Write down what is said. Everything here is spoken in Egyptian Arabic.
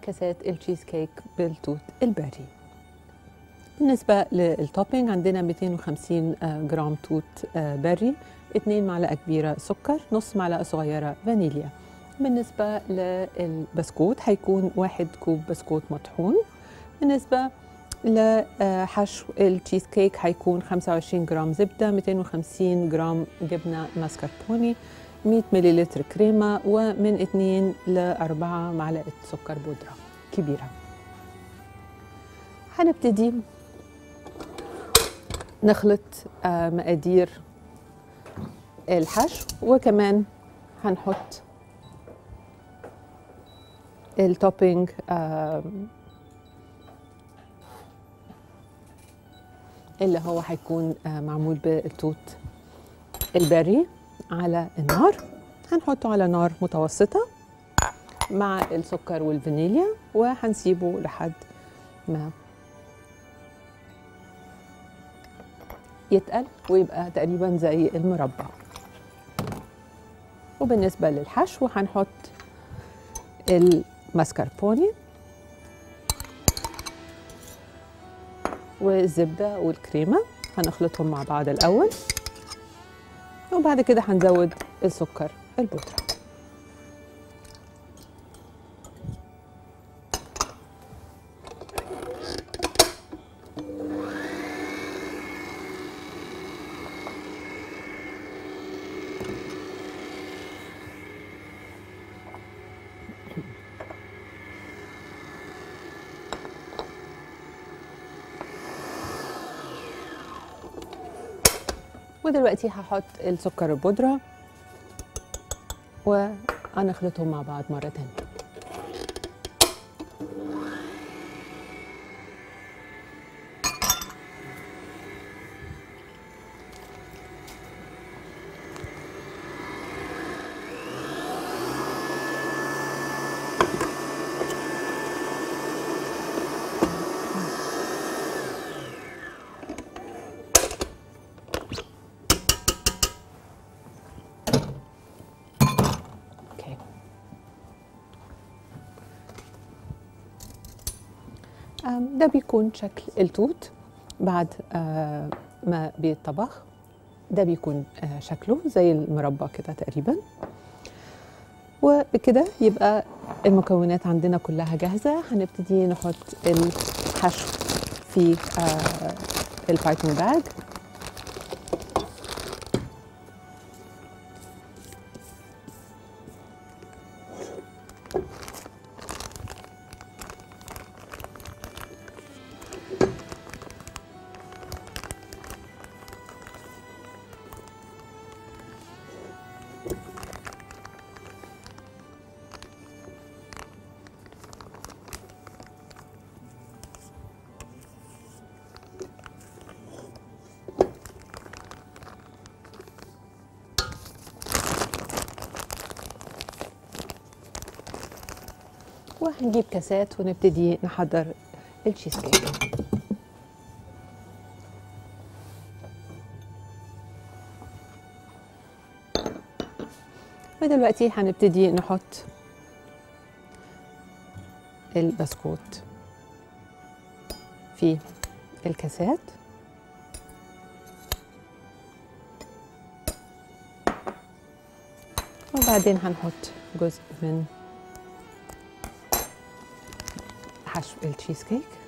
كاسات التشيز كيك بالتوت البري بالنسبة للتوبينج عندنا 250 جرام توت بري 2 معلقة كبيرة سكر نص معلقة صغيرة فانيليا بالنسبة للبسكوت هيكون واحد كوب بسكوت مطحون بالنسبة لحشو التشيز كيك هيكون 25 جرام زبدة 250 جرام جبنة ماسكربوني 100 مليلتر كريمة ومن 2 ل 4 معلقة سكر بودرة كبيرة هنبتدي نخلط مقادير الحشو وكمان هنحط التوبينج اللي هو هيكون معمول بالتوت البري على النار هنحطه على نار متوسطة مع السكر والفانيليا وهنسيبه لحد ما يتقل ويبقى تقريبا زي المربع وبالنسبة للحشو هنحط الماسكربوني والزبدة والكريمة هنخلطهم مع بعض الأول وبعد كده هنزود السكر البودرة ودلوقتي هحط السكر البودرة وهنخلطهم مع بعض مرة تانية اوكي أم، ده بيكون شكل التوت بعد آه، ما بيتطبخ ده بيكون آه، شكله زي المربى كده تقريبا وبكده يبقى المكونات عندنا كلها جاهزة هنبتدي نحط الحشو في آه، البايبنج باج وهنجيب كاسات ونبتدي نحضر التشيز كيك ودلوقتي هنبتدي نحط البسكوت في الكاسات وبعدين هنحط جزء من حشو التشيز كيك